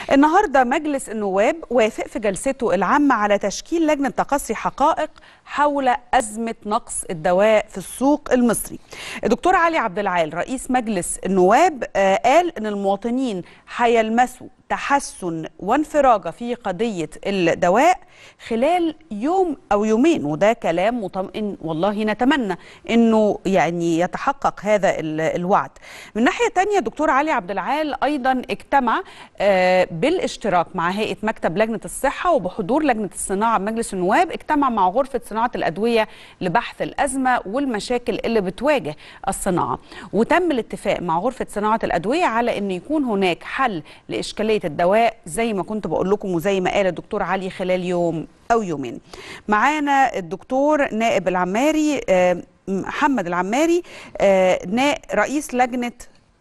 النهارده مجلس النواب وافق في جلسته العامة على تشكيل لجنة تقصي حقائق حول أزمة نقص الدواء في السوق المصري. الدكتور علي عبد العال رئيس مجلس النواب آه، قال إن المواطنين هيلمسوا تحسن وانفراجة في قضية الدواء خلال يوم أو يومين وده كلام مطمئن والله نتمنى أنه يعني يتحقق هذا ال- الوعد من ناحية تانية دكتور علي عبد العال أيضا اجتمع آه، بالاشتراك مع هيئة مكتب لجنة الصحة وبحضور لجنة الصناعة بمجلس النواب اجتمع مع غرفة صناعة الأدوية لبحث الأزمة والمشاكل اللي بتواجه الصناعة وتم الاتفاق مع غرفة صناعة الأدوية على أن يكون هناك حل لإشكالية الدواء زي ما كنت بقول لكم وزي ما قال الدكتور علي خلال يوم أو يومين معانا الدكتور نائب العماري آه، محمد العماري آه، نا- رئيس لجنة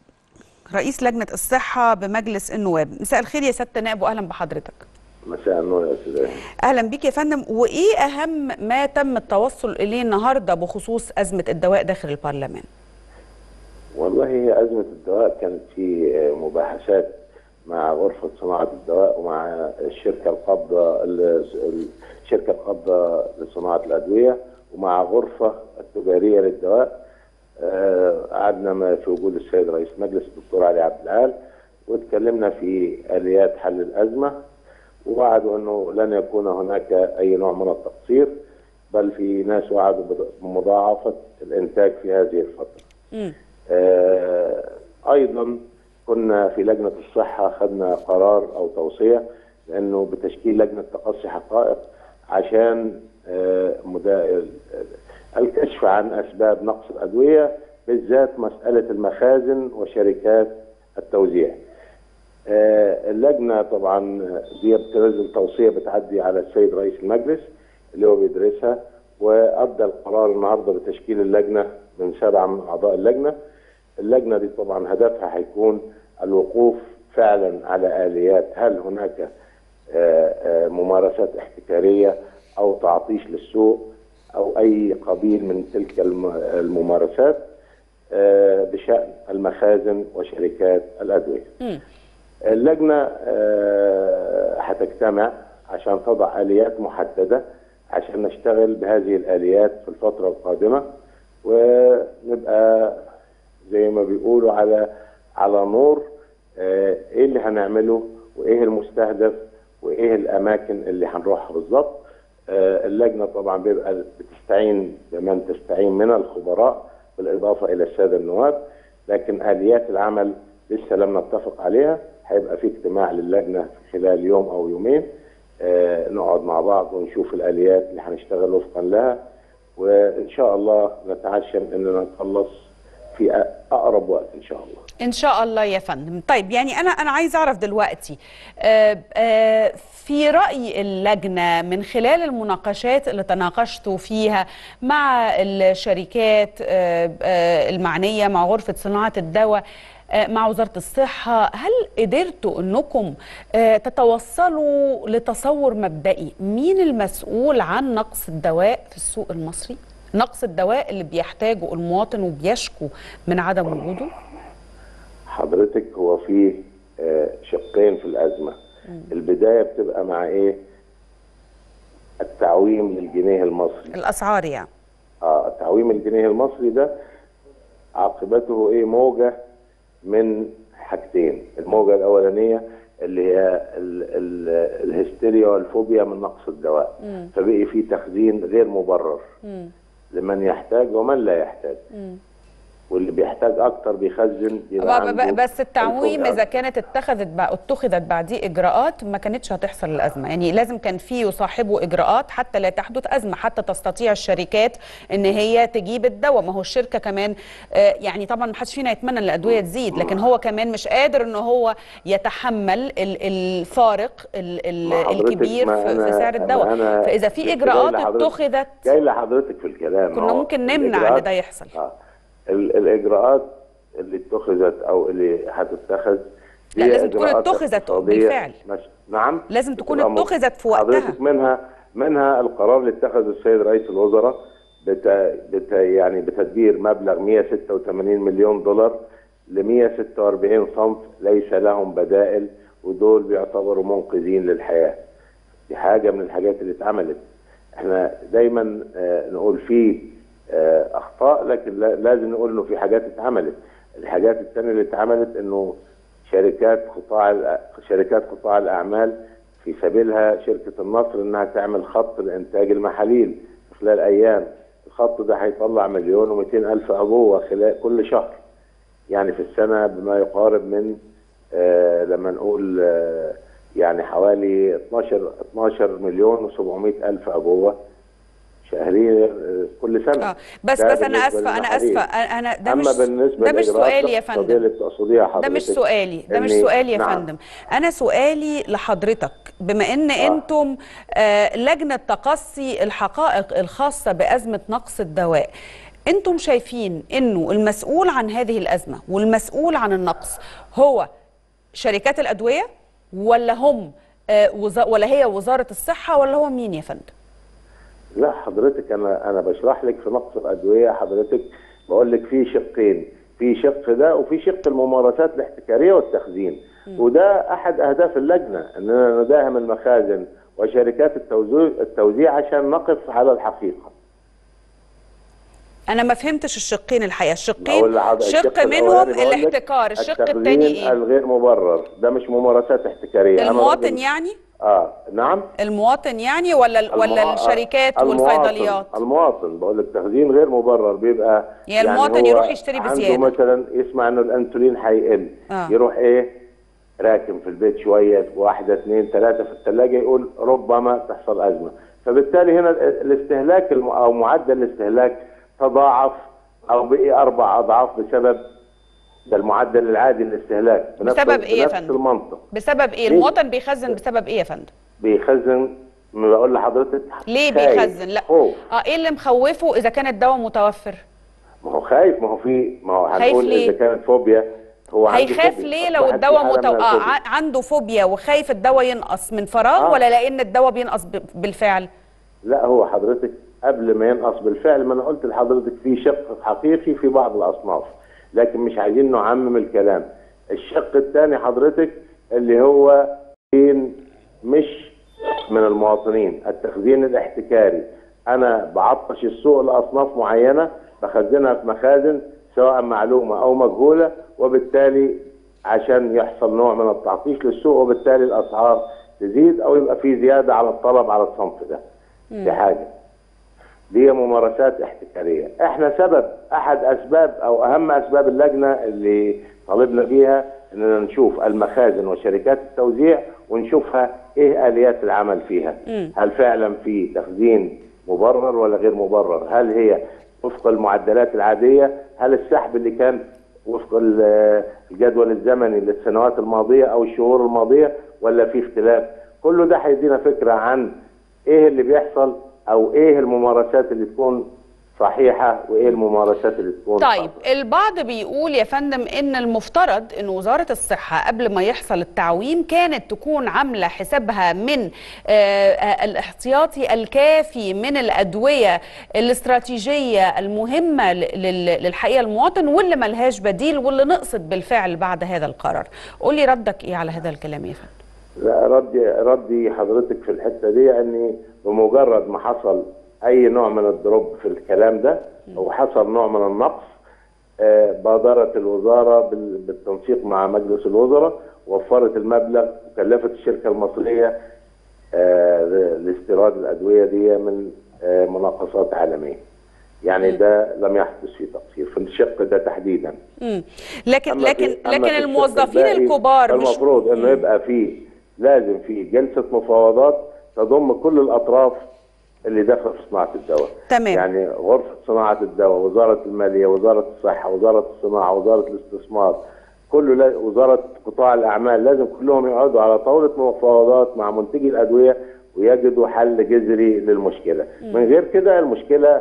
رئيس لجنة الصحة بمجلس النواب مساء الخير يا سيادة النائب وأهلا بحضرتك مساء النور يا استاذ إبراهيم. اهلا بيك يا فندم وايه اهم ما تم التوصل اليه النهارده بخصوص ازمه الدواء داخل البرلمان والله هي ازمه الدواء كانت في مباحثات مع غرفه صناعه الدواء ومع الشركه القابضه ال- الشركه القابضه لصناعه الادويه ومع غرفه التجاريه للدواء آه، قعدنا ما- في وجود السيد رئيس مجلس الدكتور علي عبد العال واتكلمنا في اليات حل الازمه ووعدوا انه لن يكون هناك اي نوع من التقصير بل في ناس وعدوا بمضاعفه الانتاج في هذه الفتره. مم. آه، ايضا كنا في لجنه الصحه خدنا قرار او توصيه لانه بتشكيل لجنه تقصي حقائق عشان آه، مدا- الكشف عن اسباب نقص الادويه بالذات مساله المخازن وشركات التوزيع. آه، اللجنه طبعا دي بتنزل توصيه بتعدي على السيد رئيس المجلس اللي هو بيدرسها وادى القرار النهارده بتشكيل اللجنه من سبعه من اعضاء اللجنه. اللجنه دي طبعا هدفها هيكون الوقوف فعلا على اليات هل هناك آه، آه، ممارسات احتكاريه او تعطيش للسوق او اي قبيل من تلك الم- الممارسات آه، بشان المخازن وشركات الادويه. مم. اللجنه آه، هتجتمع عشان تضع اليات محدده عشان نشتغل بهذه الاليات في الفتره القادمه ونبقى زي ما بيقولوا على على نور آه، ايه اللي هنعمله وايه المستهدف وايه الاماكن اللي هنروحها بالظبط آه، اللجنه طبعا بيبقى بتستعين بمن تستعين من الخبراء بالاضافه الى الساده النواب لكن اليات العمل لسه لم نتفق عليها هيبقى في اجتماع للجنه خلال يوم او يومين آه، نقعد مع بعض ونشوف الاليات اللي هنشتغل وفقا لها وان شاء الله نتعشم اننا نخلص في أ- اقرب وقت ان شاء الله ان شاء الله يا فندم طيب يعني انا انا عايز اعرف دلوقتي آه، آه، في راي اللجنه من خلال المناقشات اللي تناقشتوا فيها مع الشركات آه، آه، المعنيه مع غرفه صناعه الدواء آه، مع وزاره الصحه هل قدرتوا انكم آه، تتوصلوا لتصور مبدئي مين المسؤول عن نقص الدواء في السوق المصري نقص الدواء اللي بيحتاجه المواطن وبيشكو من عدم وجوده حضرتك هو في آه، شقين في الازمه البدايه بتبقى مع ايه التعويم للجنيه المصري الاسعار يعني اه التعويم الجنيه المصري ده عاقبته ايه موجه من حاجتين الموجه الاولانيه اللي هي ال ال الهستيريا والفوبيا من نقص الدواء فبقي في تخزين غير مبرر لمن يحتاج ومن لا يحتاج واللي بيحتاج اكتر بيخزن يبقى ب- ب- عنده بس التعويم الفوبيا. اذا كانت اتخذت بع- اتخذت بعديه اجراءات ما كانتش هتحصل الازمه يعني لازم كان في يصاحبه اجراءات حتى لا تحدث ازمه حتى تستطيع الشركات ان هي تجيب الدواء ما هو الشركه كمان آه، يعني طبعا ما حدش فينا يتمنى ان الادويه تزيد لكن هو كمان مش قادر ان هو يتحمل ال- الفارق ال- ال- ما حضرتك الكبير ما في في أنا- سعر الدواء ما أنا فاذا في لسه اجراءات جاي لحضرتك- اتخذت جاي لحضرتك في الكلام كنا هو ممكن نمنع الإجراءات- ان ده يحصل آه. ال- الاجراءات اللي اتخذت او اللي هتتخذ لا، دي لازم تكون إجراءات اتخذت اقتصادية بالفعل. مش... نعم لازم تكون بتبقى م- اتخذت في وقتها. حضرتك منها منها القرار اللي اتخذه السيد رئيس الوزراء بت... بت... يعني بتدبير مبلغ 186 مليون دولار ل 146 صنف ليس لهم بدائل ودول بيعتبروا منقذين للحياه دي حاجه من الحاجات اللي اتعملت احنا دايما آه، نقول في آه، اخطاء لكن لا- لازم نقول انه في حاجات اتعملت الحاجات الثانيه اللي اتعملت انه شركات قطاع الأ- شركات قطاع الاعمال في سبيلها شركه النصر انها تعمل خط لانتاج المحاليل في خلال ايام الخط ده هيطلع مليون و الف عبوه خلال كل شهر يعني في السنه بما يقارب من آه لما نقول آه يعني حوالي 12 12 مليون و700 الف عبوه شهريا آه، كل سنه اه بس ده بس انا بالنسبة اسفه انا للمحاليل. اسفه انا أنا- ده اما مش بالنسبه ده مش للإجراءات سؤالي يا الاقتصادية فندم اللي بتقصديها ده مش حضرتك سؤالي ده مش إن- سؤالي يا نعم. فندم انا سؤالي لحضرتك بما ان آه. انتم آه لجنه تقصي الحقائق الخاصه بازمه نقص الدواء انتم شايفين انه المسؤول عن هذه الازمه والمسؤول عن النقص هو شركات الادويه ولا هم آه وز- ولا هي وزاره الصحه ولا هو مين يا فندم لا حضرتك انا انا بشرح لك في نقص الادويه حضرتك بقول لك في شقين في شق ده وفي شق الممارسات الاحتكاريه والتخزين وده احد اهداف اللجنه اننا نداهم المخازن وشركات التوزيع التوزيع عشان نقف على الحقيقه انا ما فهمتش الشقين الحقيقه بقول الشقين لحضرتك شق الشق منهم الأولاني بقول لك الاحتكار الشق التخزين الثاني ايه الغير مبرر ده مش ممارسات احتكاريه أنا المواطن راجل- يعني اه نعم المواطن يعني ولا ال- ولا الموا- الشركات المواطن- والصيدليات المواطن بقول لك تخزين غير مبرر بيبقى يعني المواطن هو يروح يشتري عنده بزيادة. مثلا يسمع انه الانسولين هيقل آه. يروح ايه راكم في البيت شويه واحده اثنين ثلاثه في الثلاجه يقول ربما تحصل ازمه فبالتالي هنا الاستهلاك الم- او معدل الاستهلاك تضاعف او بقي اربع اضعاف بسبب ده المعدل العادي للاستهلاك بنفس بسبب إيه يا بنفس فندم؟ المنطق بسبب ايه ليه؟ المواطن بيخزن بسبب ايه يا فندم بيخزن ما بقول لحضرتك ليه خايف، بيخزن لا خوف اه ايه اللي مخوفه اذا كان الدواء متوفر ما هو خايف ما هو في ما هو خايف هنقول ليه؟ اذا كانت فوبيا هو عنده هيخاف فوبيا. ليه لو واحد في الدواء حالة متو... من آه الفوبيا. ع- عنده فوبيا وخايف الدواء ينقص من فراغ آه. ولا لان الدواء بينقص ب... بالفعل لا هو حضرتك قبل ما ينقص بالفعل ما انا قلت لحضرتك في شق حقيقي في بعض الاصناف لكن مش عايزين نعمم الكلام الشق الثاني حضرتك اللي هو تخزين مش من المواطنين التخزين الاحتكاري انا بعطش السوق لاصناف معينه بخزنها في مخازن سواء معلومه او مجهوله وبالتالي عشان يحصل نوع من التعطيش للسوق وبالتالي الاسعار تزيد او يبقى في زياده على الطلب على الصنف ده دي حاجه دي ممارسات احتكاريه احنا سبب احد اسباب او اهم اسباب اللجنه اللي طالبنا بيها اننا نشوف المخازن وشركات التوزيع ونشوفها ايه اليات العمل فيها هل فعلا في تخزين مبرر ولا غير مبرر هل هي وفق المعدلات العاديه هل السحب اللي كان وفق ال- الجدول الزمني للسنوات الماضيه او الشهور الماضيه ولا في اختلاف كله ده هيدينا فكره عن ايه اللي بيحصل او ايه الممارسات اللي تكون صحيحه وايه الممارسات اللي تكون طيب خاطئة. البعض بيقول يا فندم ان المفترض ان وزاره الصحه قبل ما يحصل التعويم كانت تكون عامله حسابها من آه، آه، الاحتياطي الكافي من الادويه الاستراتيجيه المهمه ل- لل- للحقيقه المواطن واللي ملهاش بديل واللي نقصت بالفعل بعد هذا القرار قولي ردك ايه على هذا الكلام يا فندم لا ردي ردي حضرتك في الحته دي اني بمجرد ما حصل اي نوع من الدروب في الكلام ده او حصل نوع من النقص آه، بادرت الوزاره بال- بالتنسيق مع مجلس الوزراء وفرت المبلغ وكلفت الشركه المصريه آه، لاستيراد الادويه دي من آه، مناقصات عالميه. يعني ده لم يحدث فيه تقصير في الشق ده تحديدا. مم. لكن أما لكن في- أما لكن في الشق الموظفين الباقي الكبار مش فالمفروض انه يبقى في لازم في جلسه مفاوضات تضم كل الاطراف اللي داخله في صناعه الدواء. تمام. يعني غرفه صناعه الدواء، وزاره الماليه، وزاره الصحه، وزاره الصناعه، وزاره الاستثمار، كله لا- وزاره قطاع الاعمال لازم كلهم يقعدوا على طاوله مفاوضات مع منتجي الادويه ويجدوا حل جذري للمشكله. من غير كده المشكله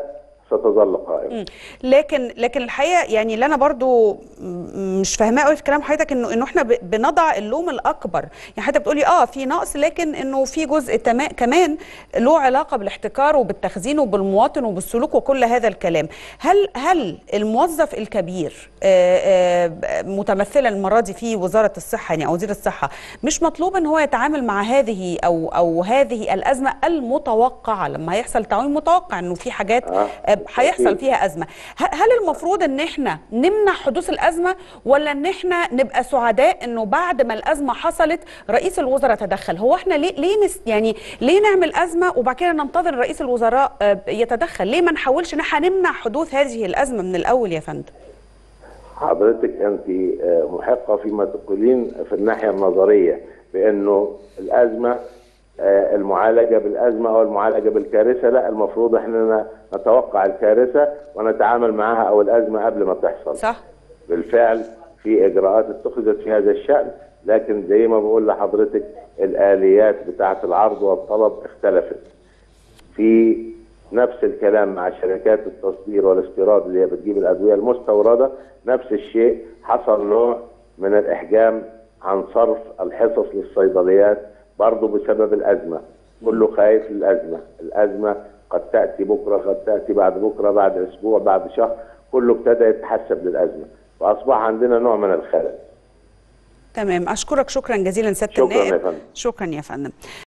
ستظل قائمه مم. لكن لكن الحقيقه يعني اللي انا برضو م- مش فاهماه قوي في كلام حضرتك انه انه احنا ب- بنضع اللوم الاكبر يعني حضرتك بتقولي اه في نقص لكن انه في جزء تما كمان له علاقه بالاحتكار وبالتخزين وبالمواطن وبالسلوك وكل هذا الكلام هل هل الموظف الكبير آه، آه، متمثلا المره دي في وزاره الصحه يعني او وزير الصحه مش مطلوب ان هو يتعامل مع هذه او او هذه الازمه المتوقعه لما هيحصل تعويم متوقع انه في حاجات آه. آه، هيحصل أكيد. فيها ازمه ه- هل المفروض ان احنا نمنع حدوث الازمه ولا ان احنا نبقى سعداء انه بعد ما الازمه حصلت رئيس الوزراء تدخل هو احنا ليه ليه نس يعني ليه نعمل ازمه وبعد كده ننتظر رئيس الوزراء آه، يتدخل ليه ما نحاولش ان احنا نمنع حدوث هذه الازمه من الاول يا فندم حضرتك انت آه، محقه فيما تقولين في الناحيه النظريه بانه الازمه آه، المعالجه بالازمه او المعالجه بالكارثه لا المفروض احنا نتوقع الكارثه ونتعامل معها او الازمه قبل ما تحصل صح بالفعل في اجراءات اتخذت في هذا الشان لكن زي ما بقول لحضرتك الاليات بتاعه العرض والطلب اختلفت في نفس الكلام مع شركات التصدير والاستيراد اللي هي بتجيب الادويه المستورده نفس الشيء حصل نوع من الاحجام عن صرف الحصص للصيدليات برضه بسبب الازمه كله خايف للازمه الازمه قد تاتي بكره قد تاتي بعد بكره بعد اسبوع بعد شهر كله ابتدى يتحسب للازمه فاصبح عندنا نوع من الخلل تمام اشكرك شكرا جزيلا سياده شكراً يا النائب فندم. شكرا يا فندم